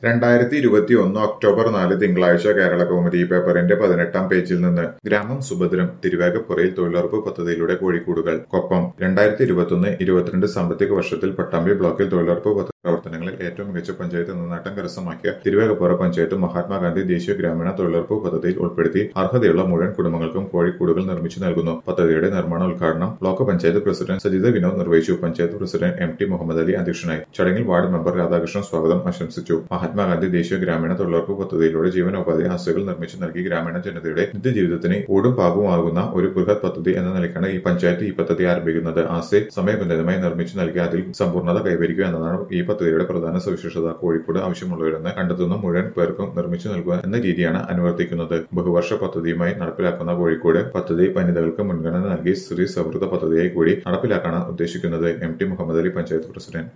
രണ്ടായിരത്തി ഇരുപത്തിയൊന്ന് ഒക്ടോബർ നാല് തിങ്കളാഴ്ച കേരള കൗമുദി പേപ്പറിന്റെ പതിനെട്ടാം പേജിൽ നിന്ന് ഗ്രാമം സുഭദ്രം തിരുവേഗപ്പുറയിൽ തൊഴിലുറപ്പ് പദ്ധതിയിലൂടെ കോഴിക്കോടുകൾ കൊപ്പം രണ്ടായിരത്തി ഇരുപത്തൊന്ന് ഇരുപത്തിരണ്ട് സാമ്പത്തിക വർഷത്തിൽ പട്ടാമ്പി ബ്ലോക്കിൽ തൊഴിലുറപ്പ് പദ്ധതി പ്രവർത്തനങ്ങളിൽ ഏറ്റവും മികച്ച പഞ്ചായത്ത് എന്ന നേട്ടം കരസ്ഥമാക്കിയ തിരുവേഗപ്പുറ പഞ്ചായത്ത് മഹാത്മാഗാന്ധി ദേശീയ ഗ്രാമീണ തൊഴിലുറപ്പ് പദ്ധതിയിൽ ഉൾപ്പെടുത്തി അർഹതയുള്ള മുഴുവൻ കുടുംബങ്ങൾക്കും കോഴിക്കൂടുകൾ നിർമ്മിച്ചു നൽകുന്നു പദ്ധതിയുടെ നിർമ്മാണ ഉദ്ഘാടനം ബ്ലോക്ക് പഞ്ചായത്ത് പ്രസിഡന്റ് സജിത വിനോദ് നിർവഹിച്ചു panchayat president M T Muhammad Ali അധ്യക്ഷനായി ചടങ്ങിൽ വാർഡ് മെമ്പർ രാധാകൃഷ്ണൻ സ്വാഗതം ആശംസിച്ചു മഹാത്മാഗാന്ധി ദേശീയ ഗ്രാമീണ തൊഴിലുറപ്പ് പദ്ധതിയിലൂടെ ജീവനോപാധി ആസ്തികൾ നിർമ്മിച്ചു നൽകി ഗ്രാമീണ ജനതയുടെ നിത്യജീവിതത്തിന് ഊടും പാകുമാകുന്ന ഒരു ബൃഹത് പദ്ധതി എന്ന നിലയ്ക്കാണ് ഈ പഞ്ചായത്ത് ഈ പദ്ധതി ആരംഭിക്കുന്നത് ആസ്തി സമയബന്ധിതമായി നിർമ്മിച്ചു നൽകി അതിൽ സമ്പൂർണ്ണത കൈവരിക്കുക എന്നതാണ് ഈ പദ്ധതിയുടെ പ്രധാന സവിശേഷത കോഴിക്കോട് ആവശ്യമുള്ളവരെന്ന് കണ്ടെത്തുന്ന മുഴുവൻ പേർക്കും നിർമ്മിച്ചു നൽകുക എന്ന രീതിയാണ് അനുവർത്തിക്കുന്നത് ബഹുവർഷ പദ്ധതിയുമായി നടപ്പിലാക്കുന്ന കോഴിക്കോട് പദ്ധതി വനിതകൾക്ക് മുൻഗണന നൽകി സ്ത്രീ സൗഹൃദ പദ്ധതിയായി കൂടി നടപ്പിലാക്കാനാണ് ഉദ്ദേശിക്കുന്നത് M T Muhammad Ali panchayat president